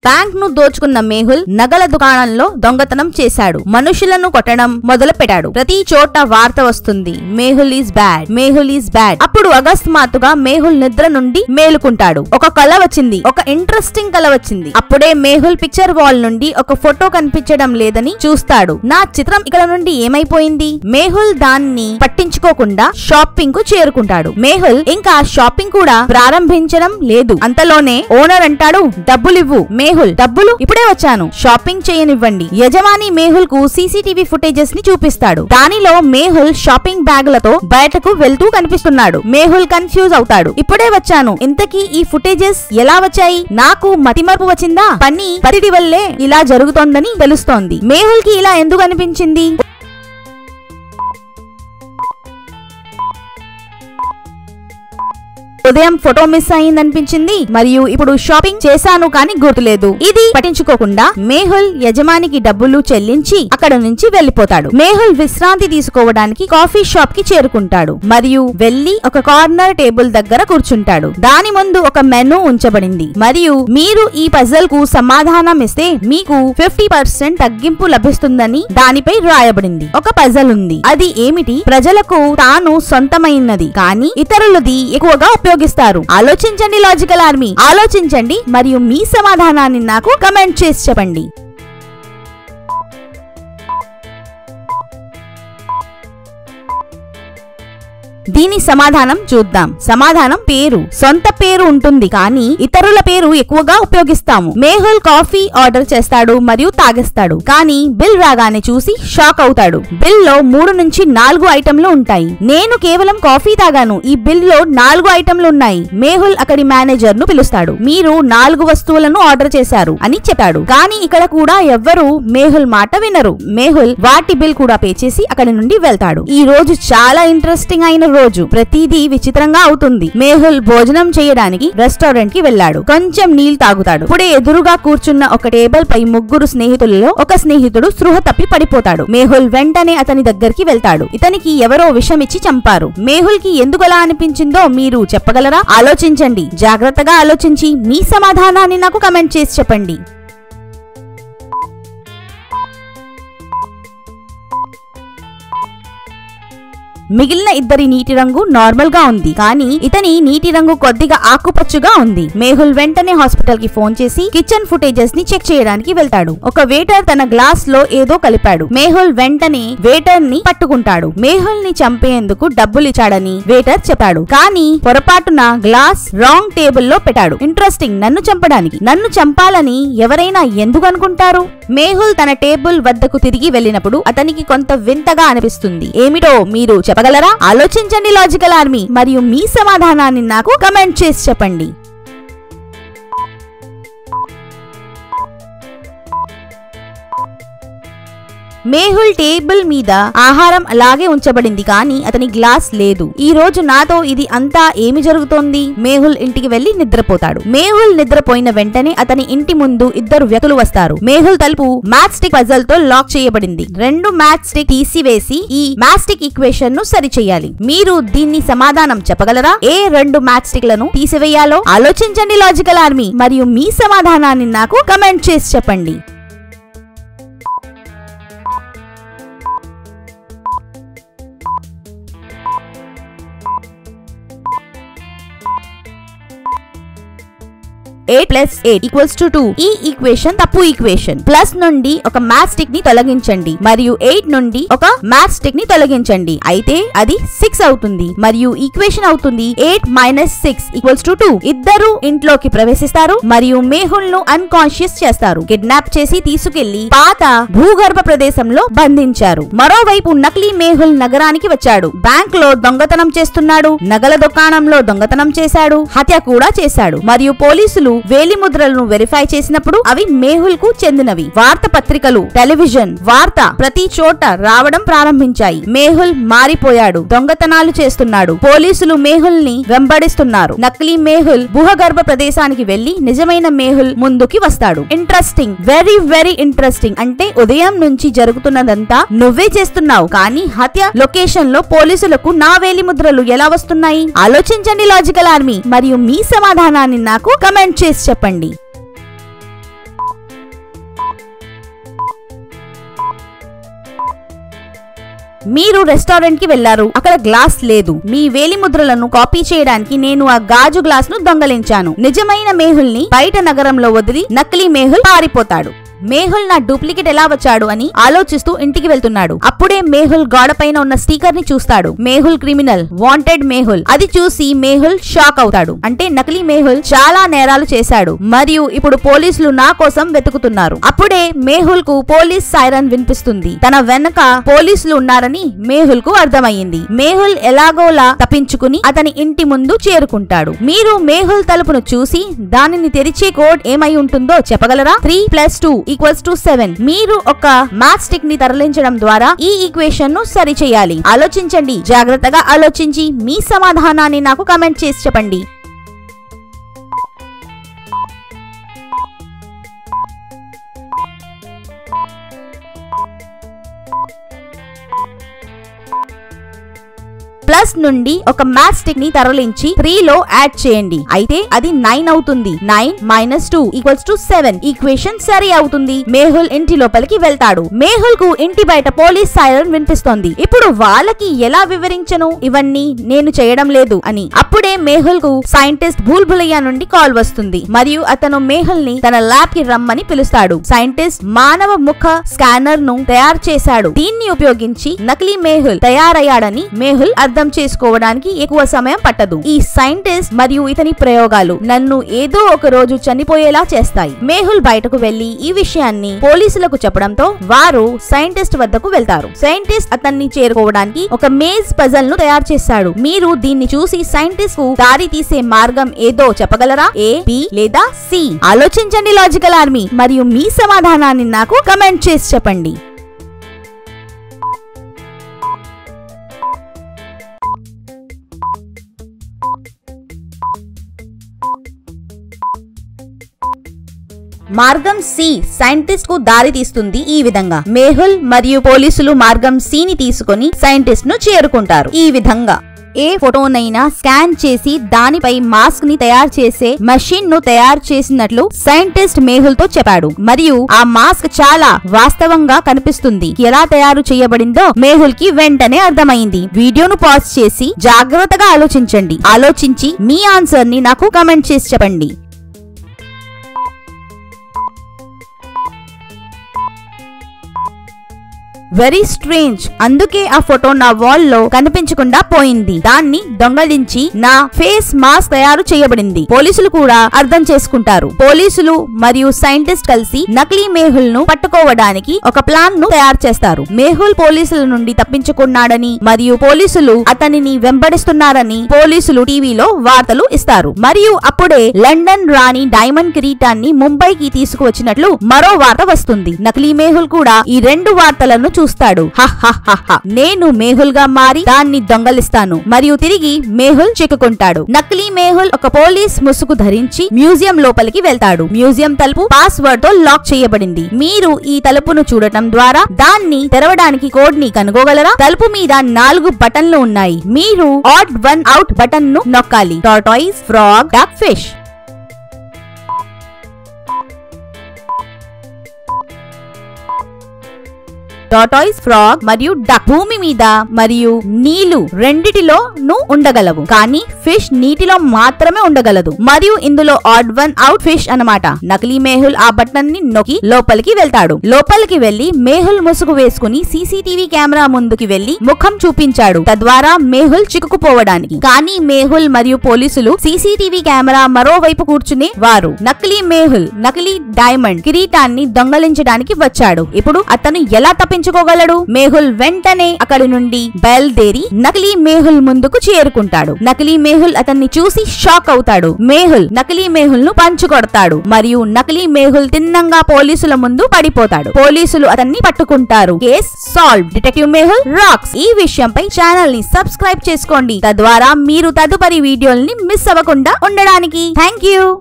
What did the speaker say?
Bank ను దోచుకున్న మేహుల్ నగల దుకాణంలో దొంగతనం చేశాడు మనుషులను కొట్టడం మొదలు పెట్టాడు ప్రతి చోట వార్త వస్తుంది Mehul is bad Mehul is bad అప్పుడు అకస్మాత్తుగా మేహుల్ నిద్ర నుండి మేలుకుంటాడు ఒక కల వచ్చింది ఒక ఇంట్రెస్టింగ్ కల వచ్చింది అప్పుడే మేహుల్ పిక్చర్ వాల్ నుండి ఒక ఫోటో కనిపించడం లేదని చూస్తాడు నా చిత్రం ఇక్కడ నుండి ఏమైపోయింది మేహుల్ దాన్ని పట్టించుకోకుండా షాపింగ్ కు చేరుకుంటాడు మేహుల్ ఇంకా షాపింగ్ కూడా ప్రారంభించడం లేదు అంతలోనే ఓనర్ అంటాడు డబ్బులివ్వు మేహుల్ డబ్బులు ఇప్పుడే వచ్చాను షాపింగ్ చేయనివ్వండి యజమాని మేహుల్ కు సీసీటీవీ ఫుటేజెస్ ని చూపిస్తాడు దానిలో మేహుల్ షాపింగ్ బ్యాగులతో బయటకు వెళ్తూ కనిపిస్తున్నాడు మేహుల్ కన్ఫ్యూజ్ అవుతాడు ఇప్పుడే వచ్చాను ఇంతకీ ఈ ఫుటేజెస్ ఎలా వచ్చాయి నాకు మతిమరుపు వచ్చిందా పని పరిడి వల్లే ఇలా జరుగుతోందని తెలుస్తోంది మేహుల్ కి ఇలా ఎందుకు అనిపించింది ఉదయం ఫోటో మిస్ అయిందనిపించింది మరియు ఇప్పుడు షాపింగ్ చేశాను కానీ గుర్తులేదు ఇది పట్టించుకోకుండా మేహుల్ యజమానికి డబ్బులు చెల్లించి అక్కడ నుంచి వెళ్లిపోతాడు మేహుల్ విశ్రాంతి తీసుకోవడానికి కాఫీ షాప్ కి చేరుకుంటాడు మరియు వెళ్లి ఒక కార్నర్ టేబుల్ దగ్గర కూర్చుంటాడు దాని ముందు ఒక మెనూ ఉంచబడింది మరియు మీరు ఈ పజల్ కు సమాధానం ఇస్తే మీకు ఫిఫ్టీ పర్సెంట్ తగ్గింపు లభిస్తుందని దానిపై రాయబడింది ఒక పజల్ ఉంది అది ఏమిటి ప్రజలకు తాను సొంతమైనది కానీ ఇతరులది ఎక్కువగా ఉపయోగిస్తారు ఆలోచించండి లాజికల్ ఆర్మీ ఆలోచించండి మరియు మీ సమాధానాన్ని నాకు కమెంట్ చేసి చెప్పండి దీని సమాధానం చూద్దాం సమాధానం పేరు సొంత పేరు ఉంటుంది కానీ ఇతరుల పేరు ఎక్కువగా ఉపయోగిస్తాము మేహుల్ కాఫీ ఆర్డర్ చేస్తాడు మరియు తాగేస్తాడు కానీ బిల్ రాగానే చూసి షాక్ అవుతాడు బిల్ లో మూడు నుంచి నాలుగు ఐటెంలు ఉంటాయి నేను కేవలం కాఫీ తాగాను ఈ బిల్ లో నాలుగు ఐటెంలు ఉన్నాయి మేహుల్ అక్కడి మేనేజర్ ను పిలుస్తాడు మీరు నాలుగు వస్తువులను ఆర్డర్ చేశారు అని చెప్పాడు కానీ ఇక్కడ కూడా ఎవ్వరు మేహుల్ మాట వినరు మేహుల్ వాటి బిల్ కూడా పే చేసి అక్కడి నుండి వెళ్తాడు ఈ రోజు చాలా ఇంట్రెస్టింగ్ అయిన రోజు ప్రతిదీ విచిత్రంగా అవుతుంది మేహుల్ భోజనం చేయడానికి రెస్టారెంట్ కి వెళ్ళాడు కొంచెం నీళ్లు తాగుతాడు ఇప్పుడే ఎదురుగా కూర్చున్న ఒక టేబుల్ పై ముగ్గురు స్నేహితులలో ఒక స్నేహితుడు స్పృహ తప్పి పడిపోతాడు మేహుల్ వెంటనే అతని దగ్గరికి వెళ్తాడు ఇతనికి ఎవరో విషం ఇచ్చి చంపారు మేహుల్ కి ఎందుకు అలా అనిపించిందో మీరు చెప్పగలరా ఆలోచించండి జాగ్రత్తగా ఆలోచించి మీ సమాధానాన్ని నాకు కమెంట్ చేసి చెప్పండి మిగిలిన ఇద్దరి నీటి రంగు నార్మల్ గా ఉంది కానీ ఇతని నీటి రంగు కొద్దిగా ఆకుపచ్చుగా ఉంది మేహుల్ వెంటనే హాస్పిటల్ కి ఫోన్ చేసి కిచెన్ ఫుటేజెస్ ని చెక్ చేయడానికి వెళ్తాడు ఒక వేటర్ తన గ్లాస్ లో ఏదో కలిపాడు మేహుల్ వెంటనే వేటర్ ని పట్టుకుంటాడు మేహుల్ ని చంపేందుకు డబ్బులు ఇచ్చాడని వేటర్ చెప్పాడు కానీ పొరపాటున గ్లాస్ రాంగ్ టేబుల్ లో పెట్టాడు ఇంట్రెస్టింగ్ నన్ను చంపడానికి నన్ను చంపాలని ఎవరైనా ఎందుకు అనుకుంటారు మేహుల్ తన టేబుల్ వద్దకు తిరిగి వెళ్ళినప్పుడు అతనికి కొంత వింతగా అనిపిస్తుంది ఏమిటో మీరు చెప్పగలరా ఆలోచించండి లాజికల్ ఆర్మీ మరియు మీ సమాధానాన్ని నాకు కమెంట్ చేసి చెప్పండి మేహుల్ టేబుల్ మీద ఆహారం అలాగే ఉంచబడింది కానీ అతని గ్లాస్ లేదు ఈ రోజు నాతో ఇది అంతా ఏమి జరుగుతోంది మేహుల్ ఇంటికి వెళ్లి నిద్రపోతాడు మేహుల్ నిద్రపోయిన వెంటనే అతని ఇంటి ముందు ఇద్దరు వ్యక్తులు వస్తారు మేహుల్ తలుపు మ్యాచ్ స్టిక్ పజల్ తో లాక్ చేయబడింది రెండు మ్యాచ్ స్టిక్ తీసివేసి ఈ మ్యాచ్ స్టిక్ ఈక్వేషన్ ను సరిచేయాలి మీరు దీన్ని సమాధానం చెప్పగలరా ఏ రెండు మ్యాచ్ స్టిక్ లను తీసివేయాలో ఆలోచించండి లాజికల్ ఆర్మీ మరియు మీ సమాధానాన్ని నాకు కమెంట్ చేసి చెప్పండి eight plus eight equals to two ఈ ఈక్వేషన్ తప్పు ఈక్వేషన్ ప్లస్ నుండి ఒక మ్యాథ్ స్టిక్ ని తొలగించండి మరియు ఎయిట్ నుండి ఒక మ్యాథ్ స్టిక్ ని తొలగించండి అయితే అది సిక్స్ అవుతుంది మరియు ఈక్వేషన్ అవుతుంది eight minus six equals to two ఇద్దరు ఇంట్లోకి ప్రవేశిస్తారు మరియు మేహుల్ ను అన్కాన్షియస్ చేస్తారు కిడ్నాప్ చేసి తీసుకెళ్లి పాత భూగర్భ ప్రదేశంలో బంధించారు మరోవైపు నకిలీ మేహుల్ నగరానికి వచ్చాడు బ్యాంక్ లో దొంగతనం చేస్తున్నాడు నగల దుకాణంలో దొంగతనం చేశాడు హత్య కూడా చేశాడు మరియు పోలీసులు వేలి ముద్రలను వెరిఫై చేసినప్పుడు అవి మేహుల్ కు చెందినవి వార్త పత్రికలు టెలివిజన్ వార్త ప్రతి చోట రావడం ప్రారంభించాయి మేహుల్ మారిపోయాడు దొంగతనాలు చేస్తున్నాడు పోలీసులు మేహుల్ ని వెంబడిస్తున్నారు నకిలీ మేహుల్ భూగర్భ ప్రదేశానికి వెళ్లి నిజమైన మేహుల్ ముందుకి వస్తాడు ఇంట్రెస్టింగ్ వెరీ వెరీ ఇంట్రెస్టింగ్ అంటే ఉదయం నుంచి జరుగుతున్నదంతా నువ్వే చేస్తున్నావు కానీ హత్య లొకేషన్ లో పోలీసులకు నా వేలి ముద్రలు ఎలా వస్తున్నాయి ఆలోచించండి లాజికల్ ఆర్మీ మరియు మీ సమాధానాన్ని నాకు కమెంట్ చేసి చెప్పండి మీరు రెస్టారెంట్ కి వెళ్లారు అక్కడ గ్లాస్ లేదు మీ వేలి ముద్రలను కాపీ చేయడానికి నేను ఆ గాజు గ్లాస్ ను దొంగలించాను నిజమైన మేహుల్ని బయట నగరంలో వదిలి నకిలీ మేహుల్ పారిపోతాడు మేహుల్ నా డూప్లికేట్ ఎలా వచ్చాడు అని ఆలోచిస్తూ ఇంటికి వెళ్తున్నాడు అప్పుడే మేహుల్ గోడ పైన ఉన్న స్టిక్కర్ ని చూస్తాడు మేహుల్ క్రిమినల్ వాంటెడ్ మేహుల్ అది చూసి మేహుల్ షాక్ అవుతాడు అంటే నకిలీ మేహుల్ చాలా నేరాలు చేశాడు మరియు ఇప్పుడు పోలీసులు నా కోసం వెతుకుతున్నారు అప్పుడే మేహుల్ కు పోలీస్ సైరన్ వినిపిస్తుంది తన వెనక పోలీసులు ఉన్నారని మేహుల్ కు అర్థమయ్యింది మేహుల్ ఎలాగోలా తప్పించుకుని అతని ఇంటి ముందు చేరుకుంటాడు మీరు మేహుల్ తలుపును చూసి దానిని తెరిచే కోడ్ ఏమై ఉంటుందో చెప్పగలరా three plus two equals to seven మీరు ఒక మ్యాథ్ స్టిక్ ని తరలించడం ద్వారా ఈ ఈక్వేషన్ ను సరి చేయాలి ఆలోచించండి జాగ్రత్తగా ఆలోచించి మీ సమాధానాన్ని నాకు కమెంట్ చేసి చెప్పండి ప్లస్ నుండి ఒక మ్యాథ్ స్టిక్ ని తరలించి త్రీ లో యాడ్ చేయండి అయితే అది నైన్ అవుతుంది nine minus two equals to seven equation సరి అవుతుంది మేహుల్ ఇంటి లోపలికి వెళ్తాడు మేహుల్ కు ఇంటి బయట పోలీస్ సైరన్ వినిపిస్తోంది ఇప్పుడు వాళ్ళకి ఎలా వివరించను ఇవన్నీ నేను చేయడం లేదు అని అప్పుడే మేహుల్ కు సైంటిస్ట్ భూల్భులయ్య నుండి కాల్ వస్తుంది మరియు అతను మేహుల్ ని తన ల్యాబ్ కి రమ్మని పిలుస్తాడు సైంటిస్ట్ మానవ ముఖ స్కానర్ ను తయారు చేశాడు దీన్ని ఉపయోగించి నకిలీ మేహుల్ తయారయ్యాడని మేహుల్ అర్థం చేసుకోవడానికి ఎక్కువ సమయం పట్టదు ఈ సైంటిస్ట్ మరియు ఇతని ప్రయోగాలు నన్ను ఏదో ఒక రోజు చనిపోయేలా చేస్తాయి మేహుల్ బయటకు వెళ్లి ఈ విషయాన్ని పోలీసులకు చెప్పడంతో వారు సైంటిస్ట్ వద్దకు వెళ్తారు సైంటిస్ట్ అతన్ని చేరుకోవడానికి ఒక మేజ్ పజల్ ను తయారు చేశాడు మీరు దీన్ని చూసి సైంటిస్ట్ కు దారి తీసే మార్గం ఏదో చెప్పగలరా ఏ బి లేదా సి ఆలోచించండి లాజికల్ ఆర్మీ మరియు మీ సమాధానాన్ని నాకు కమెంట్ చేసి చెప్పండి మార్గం సి సైంటిస్ట్ కు దారి తీస్తుంది ఈ విధంగా మేహుల్ మరియు పోలీసులు మార్గం సి ని తీసుకొని సైంటిస్ట్ ను చేరుకుంటారు ఈ విధంగా ఏ ఫోటోనైనా స్కాన్ చేసి దానిపై మాస్క్ ని తయారు చేసే మషిన్ ను తయారు చేసినట్లు సైంటిస్ట్ మేహుల్ తో చెప్పాడు మరియు ఆ మాస్క్ చాలా వాస్తవంగా కనిపిస్తుంది ఎలా తయారు చేయబడిందో మేహుల్ కి వెంటనే అర్థమైంది వీడియోను పాజ్ చేసి జాగ్రత్తగా ఆలోచించండి ఆలోచించి మీ ఆన్సర్ ని నాకు కమెంట్ చేసి చెప్పండి వెరీ స్ట్రేంజ్ అందుకే ఆ ఫోటో నా వాల్ లో కనిపించకుండా పోయింది దాన్ని దొంగలించి నా ఫేస్ మాస్క్ తయారు చేయబడింది పోలీసులు కూడా అర్థం చేసుకుంటారు పోలీసులు మరియు సైంటిస్ట్ కలిసి నకిలీ మేహుల్ ను పట్టుకోవడానికి ఒక ప్లాన్ ను తయారు చేస్తారు మేహుల్ పోలీసుల నుండి తప్పించుకున్నాడని మరియు పోలీసులు అతనిని వెంబడిస్తున్నారని పోలీసులు టీవీలో వార్తలు ఇస్తారు మరియు అప్పుడే లండన్ రాణి డైమండ్ కిరీటాన్ని ముంబైకి తీసుకువచ్చినట్లు మరో వార్త వస్తుంది నకిలీ మేహుల్ కూడా ఈ రెండు వార్తలను చూస్తాడు హహహహ. నేను మేహుల్ గా మారి దాన్ని దొంగలిస్తాను మరియు తిరిగి మేహుల్ చిక్కుకుంటాడు నకిలీ మేహుల్ ఒక పోలీస్ ముసుగు ధరించి మ్యూజియం లోపలికి వెళ్తాడు మ్యూజియం తలుపు పాస్వర్డ్ తో లాక్ చేయబడింది మీరు ఈ తలుపును చూడటం ద్వారా దాన్ని తెరవడానికి కోడ్ ని కనుగోగలరా తలుపు మీద నాలుగు బటన్లు ఉన్నాయి మీరు ఆడ్ వన్ అవుట్ బటన్ ను నొక్కాలి tortoise frog duck fish tortoise frog మరియు డక్ భూమి మీద మరియు నీళ్లు రెండిటిలోనూ ఉండగలవు కానీ ఫిష్ నీటిలో మాత్రమే ఉండగలదు మరియు ఇందులో ఆడ్ వన్ అవుట్ ఫిష్ అన్నమాట నకిలీ మేహుల్ ఆ బటన్ ని నొక్కి లోపలికి వెళ్తాడు లోపలికి వెళ్లి మేహుల్ ముసుగు వేసుకుని సీసీటీవీ కెమెరా ముందుకి వెళ్లి ముఖం చూపించాడు తద్వారా మేహుల్ చిక్కుకుపోవడానికి కానీ మేహుల్ మరియు పోలీసులు సీసీటీవీ కెమెరా మరోవైపు కూర్చుని వారు నకిలీ మేహుల్ నకిలీ డైమండ్ కిరీటాన్ని దొంగలించడానికి వచ్చాడు ఇప్పుడు అతను ఎలా తప్పించుకోగలడు మేహుల్ వెంటనే అక్కడి నుండి బయలుదేరి నకిలీ మేహుల్ ముందుకు చేరుకుంటాడు నకిలీ మేహుల్ అతన్ని చూసి షాక్ అవుతాడు మేహుల్ నకిలీ మేహుల్ ను పంచుకొడతాడు మరియు నకిలీ మేహుల్ తిన్నంగా పోలీసుల ముందు పడిపోతాడు పోలీసులు అతన్ని పట్టుకుంటారు case solve detective Mehul rocks ఈ విషయంపై ఛానల్ ని సబ్స్క్రైబ్ చేసుకోండి తద్వారా మీరు తదుపరి వీడియోల్ని మిస్ అవ్వకుండా ఉండడానికి థ్యాంక్ యూ